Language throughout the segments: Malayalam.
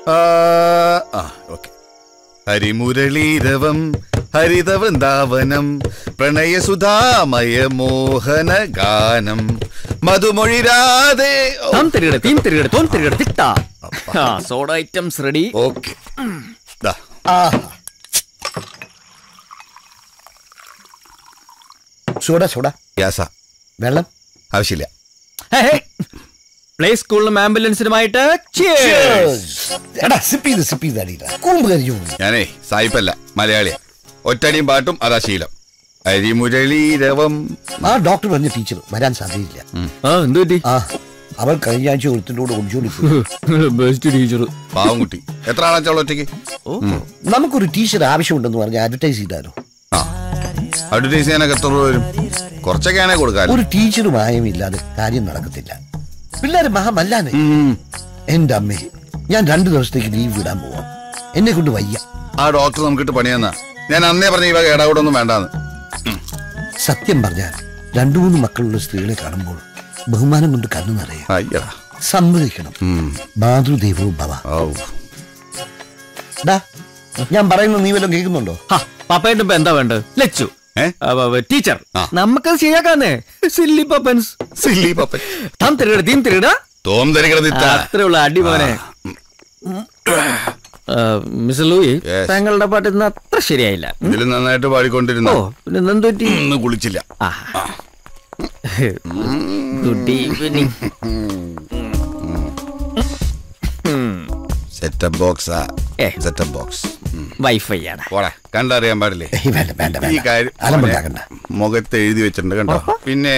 ആ ഓക്കെ ഹരിമുരളീരവം ഹരിതവൃന്ദാവനം പ്രണയസുധാമയ മോഹന ഗാനം മധുമൊഴിരാതെ താം തിരികട തീം തിരികട തോം തിരികട തിട്ട ആ soda items ready okay soda soda ഗ്യാസ വെള്ളം ആവശ്യമില്ല പ്ലേ സ്കൂളിലും ആംബുലൻസിനുമായിട്ട് എടാ സിപ്പ് ചെയ്ത് സിപ്പ് ചെയ്ത് അടിയില്ല കൂമ്പ് കരിഞ്ഞു പോകും ഞാനേ സായിപ്പല്ല മലയാളിയാ ഒറ്റടിയും പാട്ടും അതാ ശീലം ഹരിമുരളീരവം ആ ഡോക്ടർ പറഞ്ഞ ടീച്ചർ വരാൻ സാധ്യതയില്ല എന്ത് പറ്റി ആ അവൾ കഴിഞ്ഞ ആഴ്ച ഒരുത്തിൻ്റെ കൂടെ ഒളിച്ചോടി ബെസ്റ്റ് ടീച്ചർ പാവം കുട്ടി എത്ര ആളാച്ചാൾ ഒറ്റയ്ക്ക് നമുക്കൊരു ടീച്ചർ ആവശ്യമുണ്ടെന്ന് പറഞ്ഞ് അഡ്വർടൈസ് ചെയ്താലോ അഡ്വർടൈസ് ചെയ്യാനൊക്കെ എത്ര രൂപ വരും കുറച്ചൊക്കെയാണെ കൊടുക്കാൻ ഒരു ടീച്ചർ മായമില്ലാതെ കാര്യം നടക്കത്തില്ല പിള്ളേര് മഹാമല്ലാനെ എന്റെ അമ്മേ ഞാൻ രണ്ടു ദിവസത്തേക്ക് ലീവ് വിടാൻ പോവാം എന്നെ കൊണ്ട് വയ്യ ആ ഡോക്ടർ നമുക്കിട്ട് പണി തന്നാ ഞാൻ അന്നേ പറഞ്ഞ ഈ വക ഇടകൂടൊന്നും വേണ്ടാന്ന് സത്യം പറഞ്ഞാൽ രണ്ടു മൂന്ന് മക്കളുള്ള സ്ത്രീകളെ കാണുമ്പോൾ ബഹുമാനം കൊണ്ട് കണ്ണു നിറയും അയ്യടാ സമ്മതിക്കണം മാതൃദേവവും ഭവ ഔ ഡാ ഞാൻ പറയുന്നത് നീ വല്ലതും കേൾക്കുന്നുണ്ടോ പപ്പയുടെ ഇപ്പൊ എന്താ വേണ്ടത് ലച്ചു ടീച്ചർ നമുക്കത് ശരിയാക്കാന്നേ സില്ലി പപ്പൻസ് സില്ലി പപ്പൻ താം തിരികട തീം തിരികട തോം തരികട അത്രേ ഉള്ള അടിമോനെ മിസ്റ്റർ ലൂയി താങ്കളുടെ പാട്ട് ഇന്ന് അത്ര ശരിയായില്ല ഉം. ഇതിൽ നന്നായിട്ട് പാടിക്കൊണ്ടിരുന്ന ഓ പിന്നെ ഇന്നെന്ത് പറ്റി ഇന്ന് കുളിച്ചില്ല ഗുഡ് ഈവനിങ് സെറ്റപ്പ് ബോക്സാ സെറ്റപ്പ് ബോക്സ് വൈഫൈ ആണ് പോടെ കണ്ടറിയാൻ പാടില്ലേ വേണ്ട വേണ്ട ഈ കാര്യം അലമ്പുണ്ടാക്കണ്ട. മുഖത്ത് എഴുതി വെച്ചിട്ടുണ്ട് കണ്ടോ പിന്നെ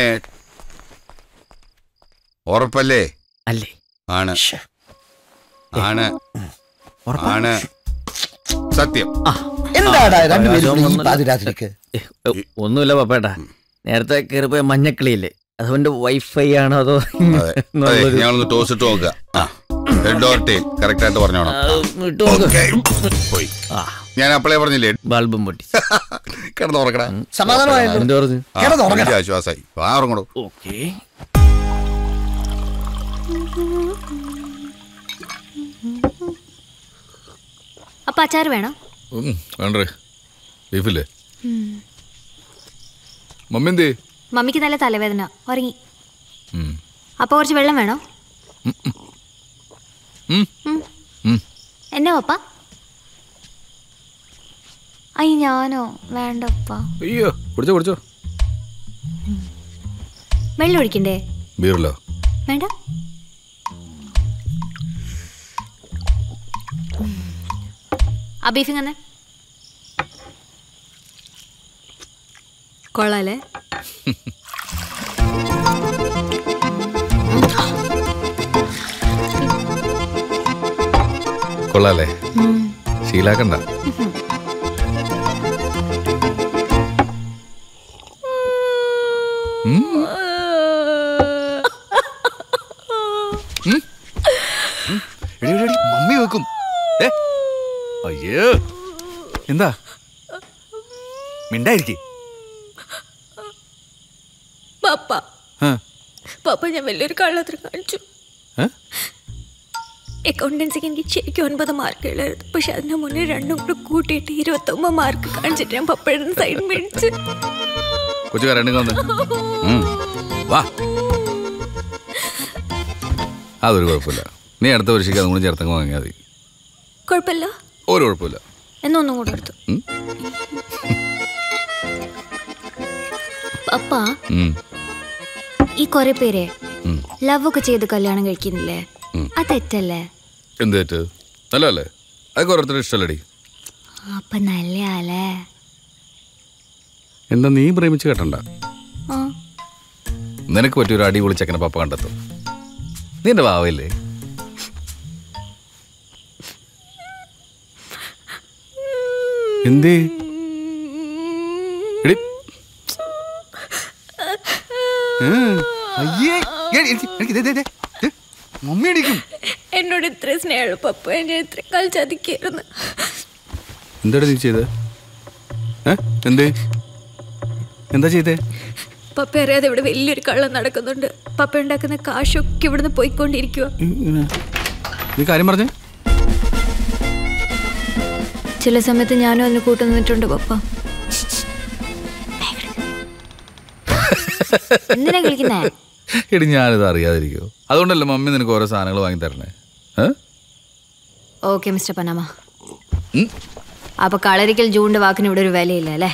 ഉറപ്പല്ലേ അല്ലേ ആണ് ആണ് ആണ് സത്യം എന്താടാ രണ്ടുപേരും കൂടി ഈ പാതിരാത്രിക്ക് ഒന്നുമില്ല പപ്പേട്ടാ നേരത്തെ കയറിപ്പോയ മഞ്ഞക്കിളിയില്ലേ അതുകൊണ്ട് വൈഫൈ ആണോ അതോ അതെ എന്നുള്ളൊരു- ഞാനൊന്ന് ടോസ് ഇട്ട് നോക്കുക ഹെഡ് ഓർ ടെയിൽ കറക്റ്റ് ആയിട്ട് പറഞ്ഞോണം ഇട്ട് നോക്ക്. Okay. പോയി ഞാൻ അപ്പളേ പറഞ്ഞില്ലേ ബൾബും പൊട്ടി കിടന്ന് ഉറക്കടാ സമാധാനമായല്ലോ. എന്ത് പറഞ്ഞു ആ, കിടന്നുറങ്ങടാ. എനിക്ക് ആശ്വാസമായി വാ ഉറങ്ങടോ ഓക്കേ അപ്പൊ അച്ചാർ വേണം വേണ്ടേ ബീഫില്ലേ മമ്മി എന്തേ മമ്മിക്ക് നല്ല തലവേദന ഉറങ്ങി ഉം. അപ്പൊ കുറച്ച് വെള്ളം വേണോ ഉം. ഉം. ഉം. എന്നാ പപ്പ അയ്യ ഞാനോ വേണ്ടപ്പ അയ്യോ കുടിച്ചോ കുടിച്ചോ വെള്ളം ഒഴിക്കണ്ടേ ബീറല്ലോ വേണ്ട ആ ബീഫിങ് തന്നെ കൊള്ളാല്ലേ കൊള്ളാല്ലേ ശീലാക്കണ്ട ഉം. ഉം. ഉം. എടി, എടി, എടി, മമ്മി വെക്കും ഏ അയ്യോ എന്താ മിണ്ടായിരിക്കേ പപ്പ ആ പപ്പ ഞാൻ വലിയൊരു കള്ളത്തിൽ കാണിച്ചു ഏ? അക്കൗണ്ടൻസിക്ക് എനിക്ക് ശരിക്കും ഒൻപത് മാർക്ക് ഉള്ളായിരുന്നു പക്ഷെ അതിന് മുന്നേ രണ്ടും കൂടെ കൂട്ടിയിട്ട് ഇരുപത്തൊമ്പത് മാർക്ക് കാണിച്ചിട്ട് ഞാൻ പപ്പയുടെ സൈഡ് മേടിച്ച് കൊച്ചു കരണ്ടുക വന്ന് ഉം. വാ അതൊരു കുഴപ്പമില്ല നീ അടുത്ത പരീക്ഷയ്ക്ക് അതും കൂടി ചേർത്തങ്ങ് വാങ്ങിയാൽ മതി കുഴപ്പമില്ല ഒരു കുഴപ്പമില്ല എന്നൊന്നും കൂടെ എടുത്തു ഉം. പപ്പ ഉം. ഈ കുറെ പേരെ ഉം. ലവ് ഒക്കെ ചെയ്ത് കല്യാണം കഴിക്കുന്നില്ലേ ഉം. അത് തെറ്റല്ലേ എന്ത് തെറ്റ് നല്ലതല്ലേ അതൊക്കെ ഓരോരുത്തരുടെ ഇഷ്ടമല്ലടി അപ്പൊ നല്ല ആളേ എന്താ നീ പ്രേമിച്ച് കേട്ടണ്ട ആ നിനക്ക് പറ്റിയ ഒരു അടിപൊളി ചെക്കനെ പപ്പ കണ്ടെത്തും നീ എന്റെ ഭാവയില്ലേ എന്തേ എടി ഉം. അയ്യേ എടി, എനിക്ക് എനിക്ക് ദേ, ദേ, ദേ. ദേ, മമ്മി അടിക്കും എന്നോട് ഇത്ര സ്നേഹമുള്ള പപ്പ എന്നെ ഇത്ര കളി ചതിക്കായിരുന്നു എന്താടാ നീ ചെയ്തത് ഏ എന്തേ എന്താ ചെയ്തേ പപ്പ അറിയാതെ ഇവിടെ വലിയൊരു കള്ളം നടക്കുന്നുണ്ട് പപ്പ ഉണ്ടാക്കുന്ന കാശൊക്കെ ഇവിടുന്ന് പോയിക്കൊണ്ടിരിക്കുക നീ കാര്യം പറഞ്ഞേ ചില സമയത്ത് ഞാനും അതിന് കൂട്ടു നിന്നിട്ടുണ്ട് പപ്പ എന്തിനാ കളിക്കുന്നേ എടി ഞാനിത് അറിയാതിരിക്കോ അതുകൊണ്ടല്ലേ മമ്മി നിനക്ക് ഓരോ സാധനങ്ങൾ വാങ്ങി തരണേ ഏ? ഓക്കെ മിസ്റ്റർ പനമ അപ്പൊ കളരിക്കൽ ജൂണിന്റെ വാക്കിന് ഇവിടെ ഒരു വിലയില്ല അല്ലേ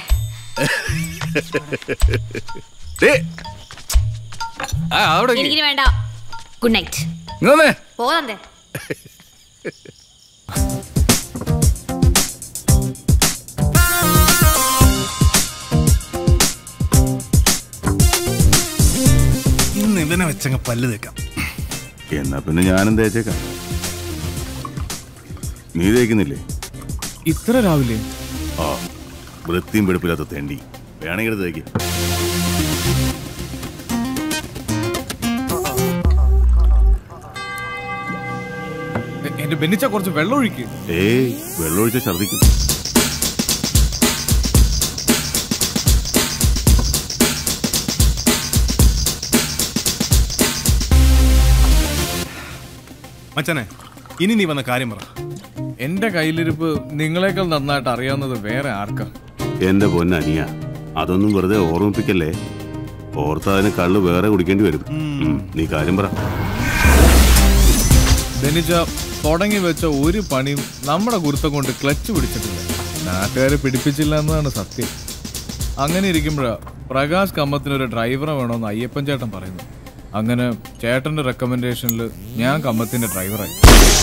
ദേ. ആ, അവിടെ ഇരിക്ക്. എനിക്കിനി വേണ്ട ഗുഡ് നൈറ്റ് ഇങ്ങ് വന്നേ. പോന്നെ ഇന്ന് ഇവനെ വെച്ചങ്ങ് പല്ല് തേക്കാം എന്നാ പിന്നെ ഞാനും തേച്ചേക്കാം നീ തേക്കുന്നില്ലേ ഇത്ര രാവിലെ ആ വൃത്തിയും വെടുപ്പില്ലാത്ത തെണ്ടി വേണമെങ്കിൽ എടുത്ത് തേക്ക് എ- എന്റെ ബെന്നിച്ച കുറച്ച് വെള്ളം ഒഴിക്ക് ഏയ് വെള്ളമൊഴിച്ച ഛർദിക്കും മച്ചനെ ഇനി നീ വന്ന കാര്യം പറ എന്റെ കയ്യിലിരിപ്പ് നിങ്ങളെക്കാൾ നന്നായിട്ട് അറിയാവുന്നത് വേറെ ആർക്കാ എന്റെ പൊന്നനിയ അതൊന്നും വെറുതെ ഓർമ്മിപ്പിക്കല്ലേ ഓർത്ത അതിന് കള്ള് വേറെ കുടിക്കേണ്ടി വരും ഉം, നീ കാര്യം പറ ബെന്നിച്ച തുടങ്ങി വെച്ച ഒരു പണിയും നമ്മുടെ ഗുരുത്തം കൊണ്ട് ക്ലച്ച് പിടിച്ചിട്ടില്ല നാട്ടുകാരെ പിടിപ്പിച്ചില്ല എന്നതാണ് സത്യം അങ്ങനെ ഇരിക്കുമ്പോഴാ പ്രകാശ് കമ്മത്തിന് ഒരു ഡ്രൈവറെ വേണമെന്ന് അയ്യപ്പൻ ചേട്ടൻ പറയുന്നു അങ്ങനെ ചേട്ടന്റെ റെക്കമെൻഡേഷനിൽ ഞാൻ കമ്മത്തിന്റെ ഡ്രൈവറായി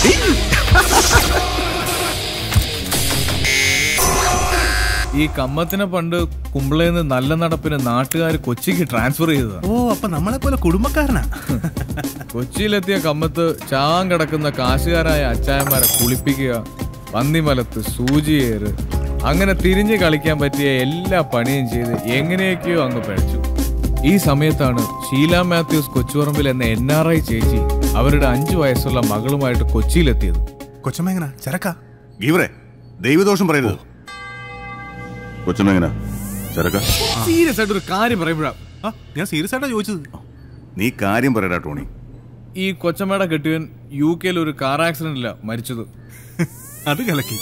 ഈ കമ്മത്തിനെ പണ്ട് കുമ്പളേന്ന് നല്ല നടപ്പിന് നാട്ടുകാർ കൊച്ചിക്ക് ട്രാൻസ്ഫർ ചെയ്തതാ ഓ അപ്പൊ നമ്മളെ പോലെ കുടുംബക്കാരനാ കൊച്ചിയിലെത്തിയ കമ്മത്ത് ചാവാൻ കിടക്കുന്ന കാശുകാരായ അച്ചായന്മാരെ കുളിപ്പിക്കുക പന്നിമലത്ത് സൂചിയേറ് അങ്ങനെ തിരിഞ്ഞ് കളിക്കാൻ പറ്റിയ എല്ലാ പണിയും ചെയ്ത് എങ്ങനെയൊക്കെയോ അങ്ങ് പഴച്ചു ഈ സമയത്താണ് ഷീല മാത്യൂസ് കൊച്ചുപറമ്പിൽ എന്ന എൻ ആർ ഐ ചേച്ചി അവരുടെ അഞ്ചു വയസ്സുള്ള മകളുമായിട്ട് കൊച്ചിയിലെത്തിയത് കൊച്ചമ്മ ചരക്ക ഗീവറെ ദൈവദോഷം പറയരുത് കൊച്ചമെങ്ങനാ ചരക്ക സീരിയസ് ആയിട്ട് ഒരു കാര്യം പറയുമ്പോഴാ ഞാൻ സീരിയസ് ആയിട്ടാ ചോദിച്ചത് നീ കാര്യം പറയടാ ടോണി ഈ കൊച്ചമ്മയുടെ കെട്ടിയവൻ യു കെയിൽ ഒരു കാർ ആക്സിഡന്റില മരിച്ചത് അത് കലക്കി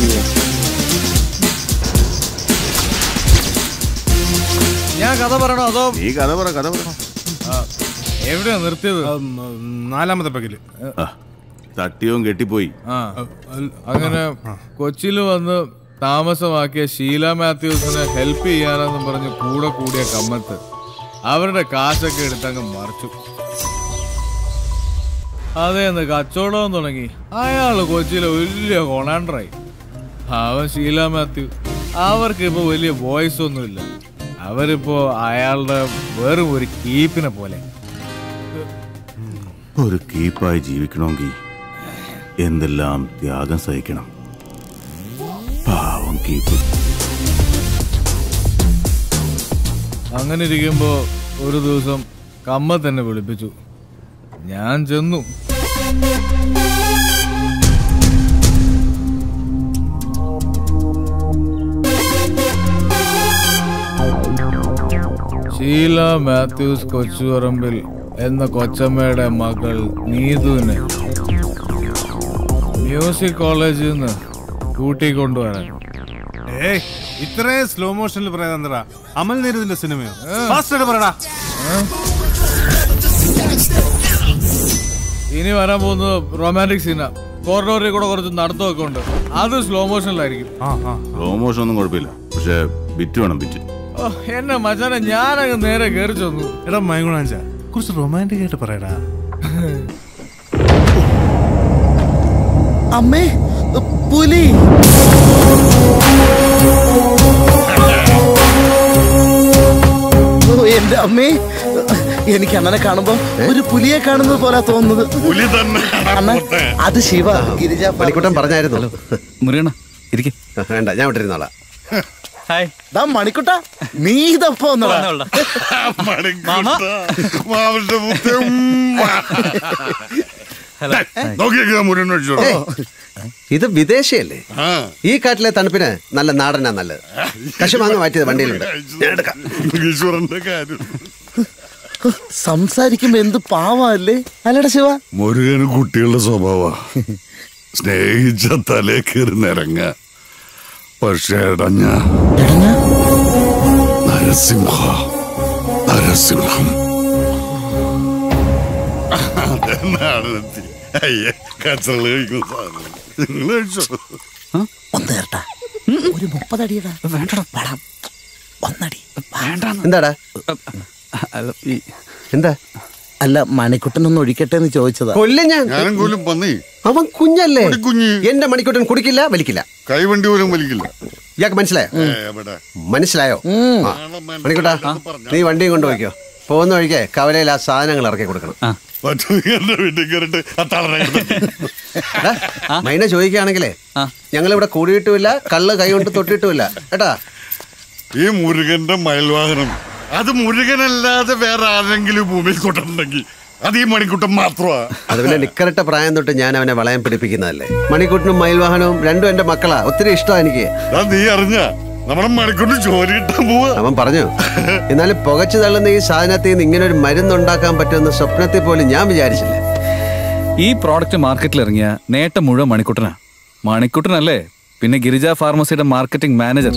ഞാൻ കഥ പറയണോ അതോ നീ കഥ പറ കഥ പറ ആ, എവിടെയാ നിർത്തിയത് നാലാമത്തെ പകല് ആ, തട്ടിയവും കെട്ടിപ്പോയി ആ അങ്ങനെ കൊച്ചിയിൽ വന്ന് താമസമാക്കിയ ഷീല മാത്യൂസിനെ ഹെൽപ്പ് ചെയ്യാനെന്നും പറഞ്ഞ് കൂടെ കൂടിയ കമ്മത്ത് അവരുടെ കാശൊക്കെ എടുത്തങ്ങ് മറിച്ചു അതേന്ന് കച്ചവടം തുടങ്ങി അയാള് കൊച്ചിയിലെ വലിയ കൊണാണ്ടറായി അവൻ ഷീല മാത്യു അവർക്ക് ഇപ്പൊ വലിയ വോയിസ് ഒന്നുമില്ല അവരിപ്പോ അയാളുടെ വെറും ഒരു കീപ്പിനെ പോലെ ഒരു കീപ്പായി ജീവിക്കണമെങ്കിൽ എന്തെല്ലാം ത്യാഗം സഹിക്കണം പാവം കീപ്പ് അങ്ങനെ ഇരിക്കുമ്പോ ഒരു ദിവസം കമ്മ തന്നെ വിളിപ്പിച്ചു ഞാൻ ചെന്നു ഷീല മാത്യൂസ് കൊച്ചുപറമ്പിൽ എന്ന കൊച്ചമ്മയുടെ മകൾ നീതുവിനെ മ്യൂസിക് കോളേജിൽ നിന്ന് കൂട്ടിക്കൊണ്ടുവരാൻ ഏയ് ഇത്രയും സ്ലോ മോഷനിൽ പറയാൻ എന്താ അമൽ നീരദിന്റെ സിനിമയോ ഫാസ്റ്റ് ആയിട്ട് പറയടാ ഇനി വരാൻ പോകുന്നത് റൊമാൻറ്റിക് സീനാ കോറിഡോറിൽ കൂടെ കുറച്ച് നടത്തമൊക്കെ ഉണ്ട് അത് സ്ലോ മോഷനിലായിരിക്കും പ്രൊമോഷൻ ഒന്നും കുഴപ്പമില്ല പക്ഷെ ബിറ്റ് വേണം ബിറ്റ് ഓ, എന്നെ മച്ചാനെ ഞാനങ്ങ് നേരെ കയറി ചെന്നു എടാ മയങ്ങുണാഞ്ച കുറച്ച് റൊമാൻറ്റിക് ആയിട്ട് പറയടാ അമ്മേ പുലി ഓ, എന്റെ അമ്മേ എനിക്ക് അണ്ണനെ കാണുമ്പോ ഒരു പുലിയെ കാണുന്നത് പോലെ തോന്നുന്നത് പുലി തന്നെ അണ്ണ അത് ശിവ ഗിരിജ മണിക്കുട്ടൻ പറഞ്ഞായിരുന്നു മുറിയണ ഇരിക്കെ വേണ്ട ഞാൻ വിട്ടിരുന്നോളാം ഹായ് ദാ മണിക്കുട്ട നീ ഇതപ്പോ ഒന്നടാ ഏയ്, ഇത് വിദേശയല്ലേ ഈ കാട്ടിലെ തണുപ്പിന് നല്ല നാടനാ നല്ലത് കശുമാങ്ങ മാറ്റിയത് വണ്ടിയിലുണ്ട് ഞാൻ എടുക്കാം ഈശ്വരന്റെ കാര്യം സംസാരിക്കുമ്പോ എന്ത് പാവല്ലേ അല്ലടാ ശിവ മുരുകന് കുട്ടികളുടെ സ്വഭാവ സ്നേഹിച്ച തലേ കയറി നിരങ്ങ പക്ഷേ ഇടഞ്ഞ നരസിംഹ നരസിംഹം അതെന്നാണെത്തി അയ്യേ കച്ചറള് കഴിക്കുന്ന സാധനം നിങ്ങൾ കഴിച്ചോ ഒന്ന് കേട്ടാ ഒരു മുപ്പതടിയടാ വേണ്ടടാ ഒന്നടി എന്താടാ എന്താ അല്ല മണിക്കുട്ടനൊന്ന് ഒഴിക്കട്ടെ എന്ന് ചോദിച്ചതാ കൊല്ലും ഞാൻ ഞാനും കൊല്ലും പന്നി അവൻ കുഞ്ഞല്ലേ എന്റെ മണിക്കൂട്ടൻ കുടിക്കില്ല വലിക്കില്ല കൈവണ്ടി പോലും വലിക്കില്ല ഇയാൾക്ക് മനസ്സിലായോ ഏ, എവിടെ? മനസ്സിലായോ ആ. മണിക്കൂട്ടാ നീ വണ്ടിയും കൊണ്ടുപോയിക്കോ പോകുന്ന വഴിക്ക് കവലയിൽ ആ സാധനങ്ങൾ ഇറക്കി കൊടുക്കണം മറ്റൊരു വീട്ടിൽ കയറിട്ട് അത്താളെ എടാ, മൈന ചോദിക്കുകയാണെങ്കിലേ ഞങ്ങളിവിടെ കൂടിയിട്ടുമില്ല കള്ള് കൈ കൊണ്ട് തൊട്ടിട്ടുമില്ല കേട്ടാ ഈ മുരുകന്റെ മയിൽവാഹനം അത് മുരുകനല്ലാതെ വേറെ ആരെങ്കിലും ഭൂമിയിൽ കൊണ്ടുണ്ടെങ്കിൽ അത് ഈ മണിക്കൂട്ടം മാത്രമാ അത് പിന്നെ നിക്കറിട്ട പ്രായം തൊട്ട് ഞാൻ അവനെ വളയം പിടിപ്പിക്കുന്നതല്ലേ മണിക്കൂട്ടിനും മയിൽവാഹനവും രണ്ടും എന്റെ മക്കളാ ഒത്തിരി ഇഷ്ടമാണ് എനിക്ക് എടാ, നീ അറിഞ്ഞ നമ്മുടെ മണിക്കൂട്ട് ജോലി കിട്ടാൻ പോവാ അവൻ പറഞ്ഞു എന്നാലും പുകച്ചു തള്ളുന്ന ഈ സാധനത്തിൽ നിന്ന് ഇങ്ങനെ ഒരു മരുന്നുണ്ടാക്കാൻ പറ്റുമെന്ന് സ്വപ്നത്തിൽ പോലും ഞാൻ വിചാരിച്ചില്ല ഈ പ്രോഡക്റ്റ് മാർക്കറ്റിൽ ഇറങ്ങിയ നേട്ടം മുഴുവൻ മണിക്കുട്ടനാ മണിക്കുട്ടനല്ലേ പിന്നെ ഗിരിജ ഫാർമസിയുടെ മാർക്കറ്റിംഗ് മാനേജർ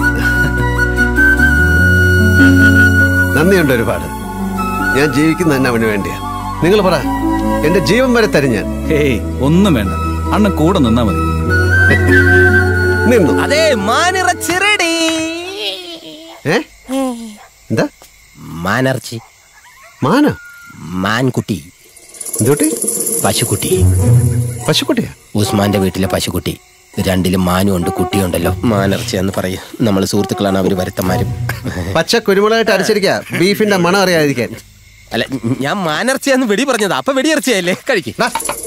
നന്ദിയുണ്ട് ഒരുപാട് ഞാൻ ജീവിക്കുന്ന തന്നെ അവന് വേണ്ടിയാ നിങ്ങൾ പറ എന്റെ ജീവൻ വരെ തരും ഞാൻ ഹേയ് ഒന്നും വേണ്ട അണ്ണൻ കൂടെ നിന്നാ മതി നിന്നു അതെ മാനിറച്ചിറടി ഏ എന്താ മാനർച്ചി മാന മാൻകുട്ടി എന്തുട്ടി പശുക്കുട്ടി പശുക്കുട്ടിയാ ഉസ്മാന്റെ വീട്ടിലെ പശുക്കുട്ടി രണ്ടിലും മാനും ഉണ്ട് കുട്ടിയുണ്ടല്ലോ മാനർച്ചി എന്ന് പറയും നമ്മൾ സുഹൃത്തുക്കളാണ് അവര് വരുത്തന്മാരും പച്ച കുരുമുളകായിട്ട് അരച്ചിരിക്കുക ബീഫിന്റെ മണം അറിയാതിരിക്കാൻ അല്ല ഞാൻ മാനർച്ചയാന്ന് വെടി പറഞ്ഞത് അപ്പൊ വെടിയിറച്ചിയല്ലേ കഴിക്കും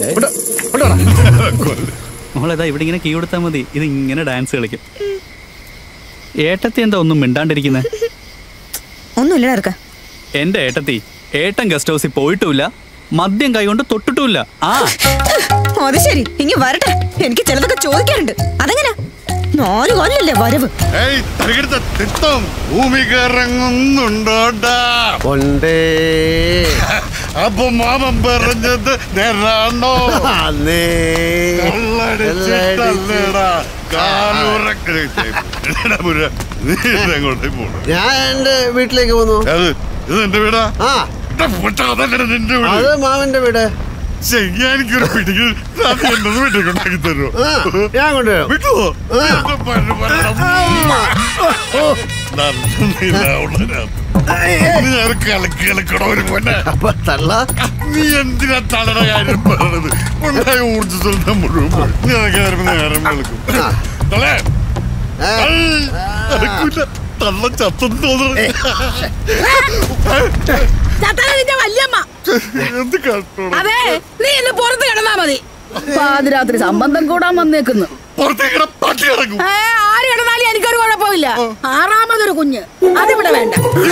മോളേതാ ഇവിടെ ഇങ്ങനെ കീ കൊടുത്താൽ മതി ഇത് ഇങ്ങനെ ഡാൻസ് കളിക്കും ഏട്ടത്തി എന്താ ഒന്നും മിണ്ടാണ്ടിരിക്കുന്നത് ഒന്നുമില്ല ഇറക്ക എന്റെ ഏട്ടത്തി ഏട്ടൻ ഗസ്റ്റ് ഹൗസിൽ പോയിട്ടുമില്ല മദ്യം കൈകൊണ്ട് തൊട്ടിട്ടുമില്ല ആ അത് ശരി ഇനി വരട്ടെ എനിക്ക് ചിലതൊക്കെ ചോദിക്കാറുണ്ട് അതെങ്ങനെ നാല് കൊല്ലല്ലേ വരവ് ഏയ് തരികിടത്ത തിത്തം ഭൂമിക്ക് ഇറങ്ങുന്നുണ്ടോടാ ഉണ്ടേ അപ്പൊ മാമൻ പറഞ്ഞത് നേരാണോ കള്ളടിച്ചിട്ടല്ലേടാ കാലുറക്കല് എടാ മുരുക, നീ ഇതെങ്ങോട്ടേ പോണു ഞാൻ എന്റെ വീട്ടിലേക്ക് പോന്നു അത് ഇത് എന്റെ വീടാ ആ എടാ, പൊട്ടാ, അതല്ലടാ നിന്റെ വീട് അത് മാമന്റെ വീട് ചെയ്യാൻ എനിക്കൊരു പിടിക്ക് അത് എന്റെ വീട്ടിൽ കൊണ്ടാക്കി തരുമോ ആ, ഞാൻ കൊണ്ടുവരാം വിട്ടുവോ ആ. എന്റെ പല്ല് പറയണം. നീ ഞാൻ കലക്കി കലക്കണോ ഒരു പൊന്നെ അപ്പൊ തള്ള നീ എന്തിനാ തളര കാര്യം പറയണത് ഉണ്ടായ ഊർജ്ജത്തിൽ മുഴുവൻ പോയി. നീ അതൊക്കെ വരുമ്പോ നേരം വെളുക്കും തളേ നടക്കൂല തള്ള ചത്തെന്ന് തോന്നുന്നു ചത്താനിന്റെ വല്യമ്മ എന്ത് കട്ടോണം അതെ നീ ഇന്ന് പുറത്ത് കിടന്നാ മതി പാതിരാത്രി സംബന്ധം കൂടാൻ വന്നേക്കുന്നു പുറത്തേക്കിട പട്ടി ഇറങ്ങും ഏ, ആര് കിടന്നാലും എനിക്കൊരു കുഴപ്പമില്ല ആറാമതൊരു കുഞ്ഞ് അതിവിടെ വേണ്ട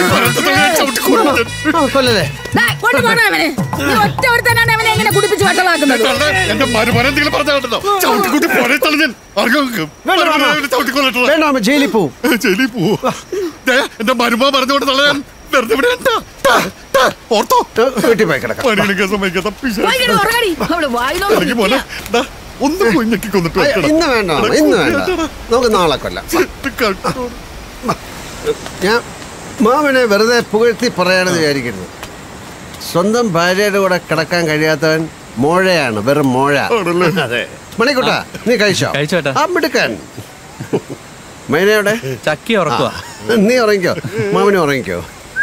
കൊല്ലല്ലേ ദേ, കൊണ്ടുപോണേ അവനെ നീ ഒറ്റ ഒരുത്തനാണ് അവനെ എങ്ങനെ കുടിപ്പിച്ച് വട്ടമാക്കുന്നത് തള്ളേ, എന്റെ മരുമനെ എന്തെങ്കിലും പറഞ്ഞാ കേട്ടോ ചവിട്ടിക്കൂട്ടി പോരെ തള്ളഞ്ഞൻ ചവിട്ടിക്കൊള്ളട്ടോ വേണ്ട മാമ ജയിലിൽ പോവും ജയിലിൽ പോവോ ദേ, എന്റെ മരുമ പറഞ്ഞുകൊണ്ട് തള്ളയാൻ വെറുതെ ഇവിടെ ഉണ്ടാ. ടാ, ടാ, ഓർത്തോ വീട്ടിൽ പോയി കിടക്കാം പണിയെടുക്കാൻ സമ്മതിക്കാത്ത പിശാച്. വൈകിട്ട് ഉറങ്ങടി അവിടെ വായിലോ ഇറങ്ങി പോനെ ദാ, ഒന്ന് പോയി ഞെക്കി കൊന്നിട്ട് അയ്യോ, വെക്കണം. ഇന്ന് വേണ്ട മാമ, ഇന്ന് വേണ്ട നമുക്ക് നാളെ കൊല്ലാം ചെറ്റ് കട്ടോണം. ഞാൻ മാമനെ വെറുതെ പുകഴ്ത്തി പറയാണെന്ന് വിചാരിക്കരുത് സ്വന്തം ഭാര്യയുടെ കൂടെ കിടക്കാൻ കഴിയാത്തവൻ മോഴയാണ് വെറും മോഴ അതെ മണിക്കൂട്ടാ നീ കഴിച്ചോ കഴിച്ചു ഏട്ടാ. ആ മിടുക്കൻ മൈനയുടെ ചക്കി ഉറക്കുക നീ ഉറങ്ങിക്കോ മാമനെ ഉറങ്ങിക്കോ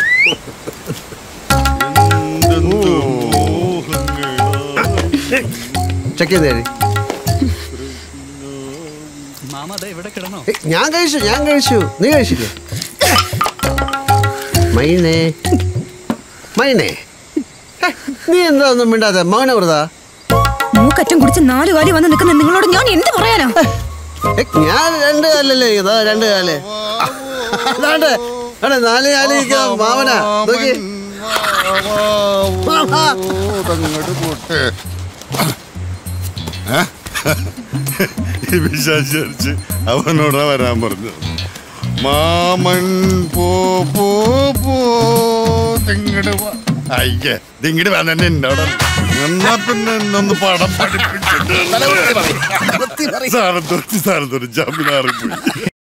ചക്കി നേടി മാമ അതെ ഇവിടെ കിടന്നോ ഞാൻ കഴിച്ചു ഞാൻ കഴിച്ചു നീ കഴിച്ചില്ലേ മൈനേ മൈനേ ഹേ, നീ എന്താ ഒന്നും മിണ്ടാതെ മൗന വ്രതാ മൂക്കറ്റം കുടിച്ച് നാല് കാലി വന്ന് നിൽക്കുന്ന നിങ്ങളോട് ഞാൻ എന്ത് പറയാനാ ഏ, ഞാൻ രണ്ട് കാലല്ലേ ഇതാ രണ്ട് കാല് അതാണ്ട് അവിടെ നാല് കാലി നിൽക്കാം മാമന നോക്കി അങ്ങോട്ട് പോട്ടെ ഏ? ഈ വിശാരിച്ച് അവനോടാ വരാൻ പറഞ്ഞു മാമൻ പോ പോ പോ തിങ്ങട് വാ അയ്യേ തിങ്ങട് വാ തന്നെ എന്നോട് എന്നാ പിന്നെ എന്നൊന്ന് പാഠം പഠിപ്പിച്ചിട്ട് സാറെന്തോർത്തി സാറെന്തോരും ജാമ്യനാറിപ്പോയി